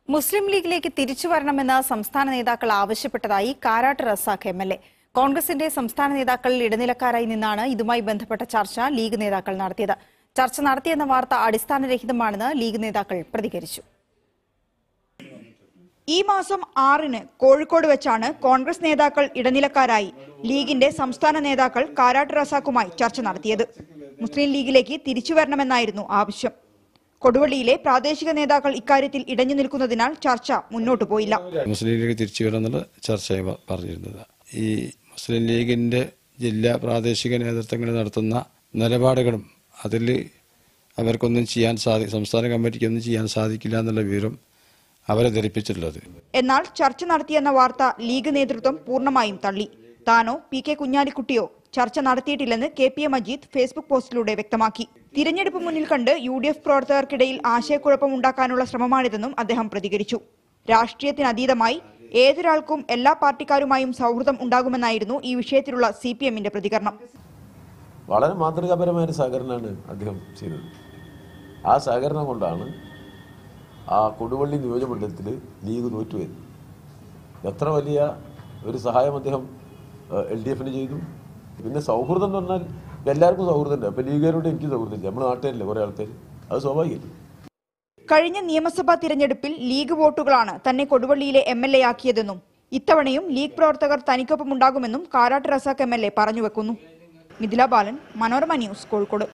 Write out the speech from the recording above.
മുസ്ലിം ലീഗിലേക്ക് തിരിച്ചു വരണമെന്ന് സംസ്ഥാന നേതാക്കൾ ആവശ്യപ്പെട്ടതായി Karat Razak M L A കോൺഗ്രസിന്റെ സംസ്ഥാന നേതാക്കളിൽ ഇടനിലക്കാരായി നിന്നാണ് ഇതുമായി ബന്ധപ്പെട്ട ചർച്ച ലീഗ് നേതാക്കൾ നടത്തിയത് ചർച്ച നടത്തിയെന്ന വാർത്ത അടിസ്ഥാനരഹിതമാണെന്ന് ലീഗ് നേതാക്കൾ പ്രതികരിച്ചു ഈ മാസം ആറിന് കോഴിക്കോട് വെച്ചാണ് കോൺഗ്രസ് നേതാക്കൾ ഇടനിലക്കാരായി ലീഗിന്റെ സംസ്ഥാന നേതാക്കൾ കാരാട്ട് റസാഖുമായി ചർച്ച നടത്തിയത് മുസ്ലിം ലീഗിലേക്ക് തിരിച്ചു വരണമെന്നായിരുന്നു ആവശ്യം കൊടുവള്ളിയിലെ പ്രാദേശിക നേതാക്കൾ ഇക്കാര്യത്തിൽ ഇടഞ്ഞു നിൽക്കുന്നതിനാൽ ചർച്ച മുന്നോട്ടു പോയില്ല മുസ്ലിം ലീഗ് തിരിച്ചു വരണമെന്നുള്ള ചർച്ചയായി പ- പറഞ്ഞിരുന്നത് ഈ മുസ്ലിം ലീഗിന്റെ ജില്ലാ പ്രാദേശിക നേതൃത്വങ്ങൾ നടത്തുന്ന നിലപാടുകളും അതിൽ അവർക്കൊന്നും ചെയ്യാൻ സാധി സംസ്ഥാന കമ്മിറ്റിക്കൊന്നും ചെയ്യാൻ സാധിക്കില്ല എന്നുള്ള വിവരം അവരെ ധരിപ്പിച്ചിട്ടുള്ളത് എന്നാൽ ചർച്ച നടത്തിയെന്ന വാർത്ത ലീഗ് നേതൃത്വം പൂർണ്ണമായും തള്ളി താനോ പി കെ കുഞ്ഞാലിക്കുട്ടിയോ ചർച്ച നടത്തിയിട്ടില്ലെന്ന് K P A Majeed Facebook പോസ്റ്റിലൂടെ വ്യക്തമാക്കി തിരഞ്ഞെടുപ്പ് മുന്നിൽ കണ്ട് യു ഡി എഫ് പ്രവർത്തകർക്കിടയിൽ ആശയക്കുഴപ്പം ഉണ്ടാക്കാനുള്ള ശ്രമമാണിതെന്നും അദ്ദേഹം പ്രതികരിച്ചു രാഷ്ട്രീയത്തിനതീതമായി ഏതൊരാൾക്കും എല്ലാ പാർട്ടിക്കാരുമായും സൗഹൃദം ഉണ്ടാകുമെന്നായിരുന്നു ഈ വിഷയത്തിലുള്ള സി പി എമ്മിന്റെ പ്രതികരണം വളരെ മാതൃകാപരമായ ഒരു സഹകരണമാണ് അദ്ദേഹം ചെയ്തത് ആ സഹകരണം കൊണ്ടാണ് ആ കൊടുവള്ളി നിയോജകമണ്ഡലത്തിൽ ലീഗ് തോറ്റുപോയത് എത്ര വലിയ ഒരു സഹായം അദ്ദേഹം എൽ ഡി എഫിന് ചെയ്തു പിന്നെ സൗഹൃദം എന്ന് പറഞ്ഞാൽ എല്ലാവർക്കും സൗഹൃദമുണ്ട് അപ്പോൾ ലീഗുകാരോട് എനിക്ക് സൗഹൃദമില്ല നമ്മൾ നാട്ടുകാരില്ലേ കുറേ ആൾക്കാർ അത് സ്വാഭാവികമല്ലേ കഴിഞ്ഞ നിയമസഭാ തിരഞ്ഞെടുപ്പിൽ ലീഗ് വോട്ടുകളാണ് തന്നെ കൊടുവള്ളിയിലെ എം എൽ എ ആക്കിയതെന്നും ഇത്തവണയും ലീഗ് പ്രവർത്തകർ തനിക്കൊപ്പമുണ്ടാകുമെന്നും Karat Razak M L A പറഞ്ഞു വെക്കുന്നു മിഥില ബാലൻ മനോരമ ന്യൂസ് കോഴിക്കോട്